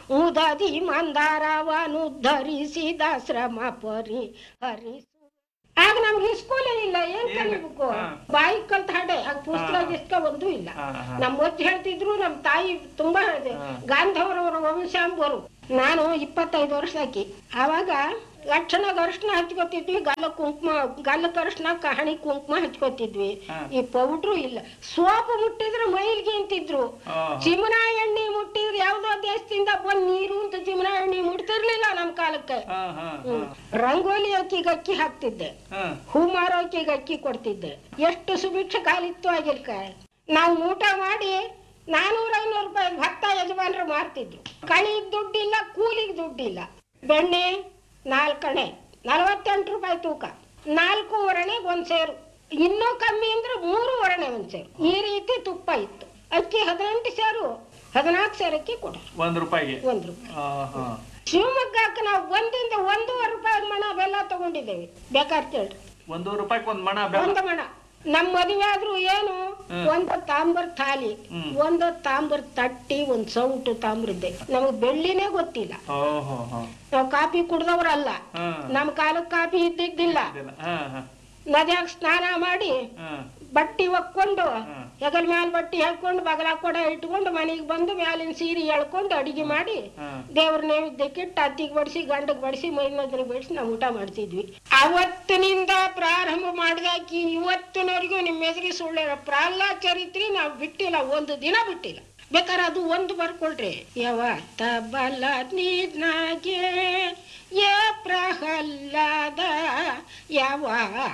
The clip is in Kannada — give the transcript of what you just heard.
ಉದದಿ ಮಂದಾರವನು ಧರಿಸಿದ ಶ್ರಮ ಪರಿ ಹರಿಸು ಆಗ ನಮ್ಗೆ ಸ್ಕೂಲೇ ಇಲ್ಲ ಏನ್ ಏನು? ಕಲಿಬೇಕು ಹಾ. ಬಾಯಿ ಕಲ್ತ ಹಾಡೆ ಆಗ ಪುಸ್ತಕ ಹಾ. ಗಿಸ್ತಕ ಒಂದು ಇಲ್ಲ ಹಾ, ಹಾ. ನಮ್ಮ ಅಜ್ಜಿ ಹೇಳ್ತಿದ್ರು ನಮ್ಮ ತಾಯಿ ತುಂಬಾ ಹೇಳಿದೆ ಹಾ. ಗಾಂಧವರವರ ವಂಶಾಂಬರು ನಾನು ಇಪ್ಪತ್ತೈದು ವರ್ಷದಾಕಿ ಆವಾಗ ಲಕ್ಷಣ ಅರಿಶಿನ ಹಚ್ಕೋತಿದ್ವಿ ಗಲ್ಲ ಕುಂಕುಮ ಗಲ್ಲಕ್ಕೆ ಅರಿಶಿನ ಹಣಿ ಕುಂಕುಮ ಹಚ್ಕೋತಿದ್ವಿ ಹಾ. ಈ ಪೌಡ್ರು ಇಲ್ಲ ಸೋಪು ಮುಟ್ಟಿದ್ರೆ ಮೈಲ್ಗೆ ಅಂತಿದ್ರು ಆಹಾ. ಚಿಮನಾ ಎಣ್ಣೆ ಮುಟ್ಟಿದ್ರೆ ಯಾವ್ದೋ ದೇಶದಿಂದ ಬಂದ್ ನೀರು ಅಂತ ಚಿಮನಾ ಎಣ್ಣೆ ಮುಟ್ತಿರ್ಲಿಲ್ಲ ನಮ್ ಕಾಲಕ್ಕೆ ಹಾ, ಹಾ, ಹ್ಮ್. ರಂಗೋಲಿ ಅಕ್ಕಿಗೆ ಅಕ್ಕಿ ಹಾಕ್ತಿದ್ದೆ ಹಾ. ಹೂ ಮಾರೋ ಅಕ್ಕಿಗೆ ಅಕ್ಕಿ ಕೊಡ್ತಿದ್ದೆ ಎಷ್ಟು ಸುಭಿಕ್ಷ ಕಾಲಿತ್ತು ಆಗಿಲ್ಕ ನಾವು ಊಟ ಮಾಡಿ ನಾನೂರ ಐನೂರು ರೂಪಾಯಿ ಭತ್ತ ಯಜಮಾನ್ರು ಮಾರ್ತಿದ್ರು ಕಳಿಗ್ ದುಡ್ಡಿಲ್ಲ ಕೂಲಿಗೆ ದುಡ್ಡಿಲ್ಲ ಬೆಣ್ಣೆ ನಾಲ್ಕಣೆ ನಲವತ್ತೆಂಟು ರೂಪಾಯಿ ತೂಕ ನಾಲ್ಕು ಒರಣೆಗೆ ಒಂದ್ ಸೇರು ಇನ್ನೂ ಕಮ್ಮಿ ಅಂದ್ರೆ ಮೂರು ಒರಣೆ ಒಂದ್ ಸೇರು ಈ ರೀತಿ ತುಪ್ಪ ಇತ್ತು ಅಕ್ಕಿ ಹದಿನೆಂಟು ಸೇರು ಹದಿನಾಲ್ಕು ಸೇರಕ್ಕಿ ಕೊಡ ಒಂದ್ ರೂಪಾಯಿಗೆ ಒಂದ್ ರೂಪಾಯಿ ಆಹಾ. ಶಿವಮೊಗ್ಗಕ್ಕೆ ನಾವು ಒಂದಿಂದ ಒಂದೂವರೆ ರೂಪಾಯಿ ಮಣ ಬೆಲ್ಲ ತಗೊಂಡಿದ್ದೇವೆ ಬೇಕಾದ್ರೆ ಕೇಳ್ರಿ ಒಂದು ರೂಪಾಯಿಗೆ ಒಂದ್ ಮಣ ಬೆಲ್ಲ ಒಂದು ಮಣ ನಮ್ಮ ಮದುವೆ ಆದ್ರೂ ಏನು ಹ್ಮ್. ಒಂದು ತಾಂಬರ್ ಥಾಲಿ ಹ್ಮ್. ಒಂದು ತಾಂಬರ್ ತಟ್ಟಿ ಒಂದ್ ಸೌಟು ತಾಮ್ರದ್ದೆ ನಮಗೆ ಬೆಳ್ಳಿನೇ ಗೊತ್ತಿಲ್ಲ ಓಹೋ ಹೋ ನಾವು ಕಾಫಿ ಕುಡ್ದವ್ರಲ್ಲ ಹಾ ನಮ್ಮ ಕಾಲಕ್ಕೆ ಕಾಫಿ ಇದ್ದಿದ್ದಿಲ್ಲ ಇದೆಲ್ಲ. ಹಾ ಹಾ ನದಿಯಾಗ ಸ್ನಾನ ಮಾಡಿ ಹಾ ಬಟ್ಟಿ ಒಕ್ಕೊಂಡು ಹ್ಮ್. ಹೆಗಲ್ ಮ್ಯಾಲ ಬಟ್ಟಿ ಹಾಕೊಂಡು ಬಗಲ ಕೊಡ ಇಟ್ಕೊಂಡು ಮನೆಗೆ ಬಂದು ಮ್ಯಾಲಿನ ಸೀರೆ ಎಳ್ಕೊಂಡು ಅಡಿಗೆ ಮಾಡಿ ಹಾ ದೇವ್ರ ನೈವೇದ್ಯಕ್ಕಿಟ್ಟು ಅತ್ತಿಗೆ ಬಡಿಸಿ ಗಂಡಗ್ ಬಡಿಸಿ ಮೈನದ್ರಿಗೆ ಬಡಿಸಿ ನಾವು ಊಟ ಮಾಡ್ತಿದ್ವಿ ಅವತ್ತಿನಿಂದ ಪ್ರಾರಂಭ ಮಾಡಿದಾಕಿ ಇವತ್ತಿನವರೆಗೂ ನಿಮ್ಮ ಎದುರಿಗೆ ಸುಳ್ಳು ಪ್ರಹ್ಲಾದ್ ಚರಿತ್ರೆ ನಾವು ಬಿಟ್ಟಿಲ್ಲ ಒಂದು ದಿನ ಬಿಟ್ಟಿಲ್ಲ ಬೇಕಾದ್ರೆ ಅದು ಒಂದು ಬರ್ಕೊಳ್ರಿ ಯಾವತ್ತ ಬಲ ನೀನಾಗೆ ಯಾ ಪ್ರಹ್ಲಾದ ಯಾವ